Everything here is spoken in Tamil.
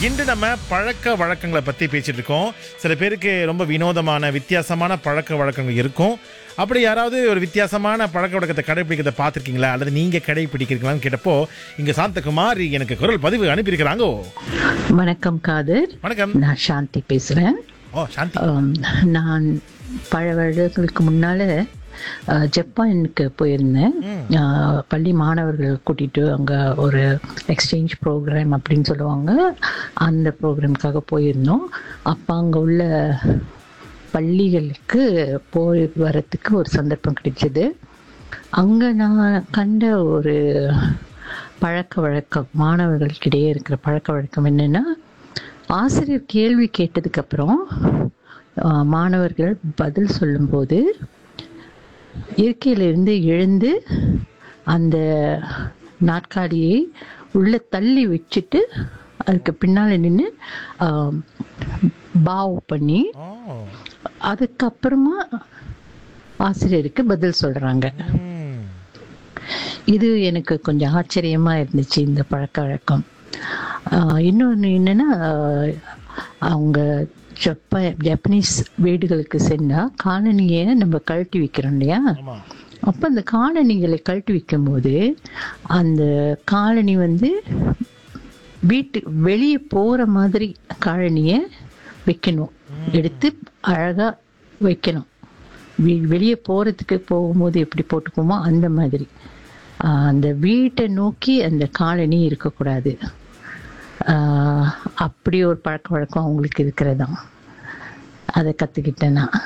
இன்று நம்ம பழக்க வழக்கங்களை பற்றி பேசிட்டு இருக்கோம் சில பேருக்கு ரொம்ப வினோதமான வித்தியாசமான பழக்க வழக்கங்கள் இருக்கும் அப்படி யாராவது ஒரு வித்தியாசமான பழக்க வழக்கத்தை கடைபிடிக்கிறத பார்த்துருக்கீங்களா அல்லது நீங்கள் கடைபிடிக்கிறீங்களான்னு கேட்டப்போ இங்கே சாந்தகுமார் எனக்கு குரல் பதிவு அனுப்பியிருக்கிறாங்கோ வணக்கம் காதர் வணக்கம் நான் சாந்தி பேசுகிறேன் ஓ சாந்தி நான் பல வருடங்களுக்கு முன்னால் ஜப்பானுக்கு போயிருந்தேன் அஹ், பள்ளி மாணவர்கள் கூட்டிகிட்டு அங்கே ஒரு எக்ஸ்சேஞ்ச் ப்ரோக்ராம் அப்படின்னு சொல்லுவாங்க அந்த ப்ரோக்ராமுக்காக போயிருந்தோம் அப்போ அங்கே உள்ள பள்ளிகளுக்கு போய் வரத்துக்கு ஒரு சந்தர்ப்பம் கிடைச்சது அங்கே நான் கண்ட ஒரு பழக்க வழக்கம் மாணவர்களுக்கிடையே இருக்கிற பழக்க வழக்கம் என்னென்னா ஆசிரியர் கேள்வி கேட்டதுக்கப்புறம் மாணவர்கள் பதில் சொல்லும்போது இருக்கையிலிருந்து எழுந்து அந்த நாற்காலியை உள்ள தள்ளி வச்சுட்டு அதுக்கு பின்னால் நின்று பாவ் பண்ணி ஓ அதுக்கப்புறமா ஆசிரியருக்கு பதில் சொல்கிறாங்க ம். இது எனக்கு கொஞ்சம் ஆச்சரியமா இருந்துச்சு இந்த பழக்க வழக்கம் ஆஹ் இன்னொன்று என்னன்னா ஆஹ் அவங்க ஜப்ப ஜப்பனீஸ் வீடுகளுக்கு சென்றா காலனியை நம்ம கழட்டி வைக்கிறோம் இல்லையா ஆமா அப்போ அந்த காலணிகளை கழட்டி வைக்கும்போது அந்த காலனி வந்து வீட்டு வெளியே போகிற மாதிரி காலனியை வைக்கணும் எடுத்து அழகாக வைக்கணும் வீ- வெளியே போகிறதுக்கு போகும்போது எப்படி போட்டுக்குமோ அந்த மாதிரி ஆஹ் அந்த வீட்டை நோக்கி அந்த காலனி இருக்கக்கூடாது ஆஹ் அப்படி ஒரு பழக்க வழக்கம் அவங்களுக்கு இருக்கிறதாம் அதை கற்றுக்கிட்டேன் நான்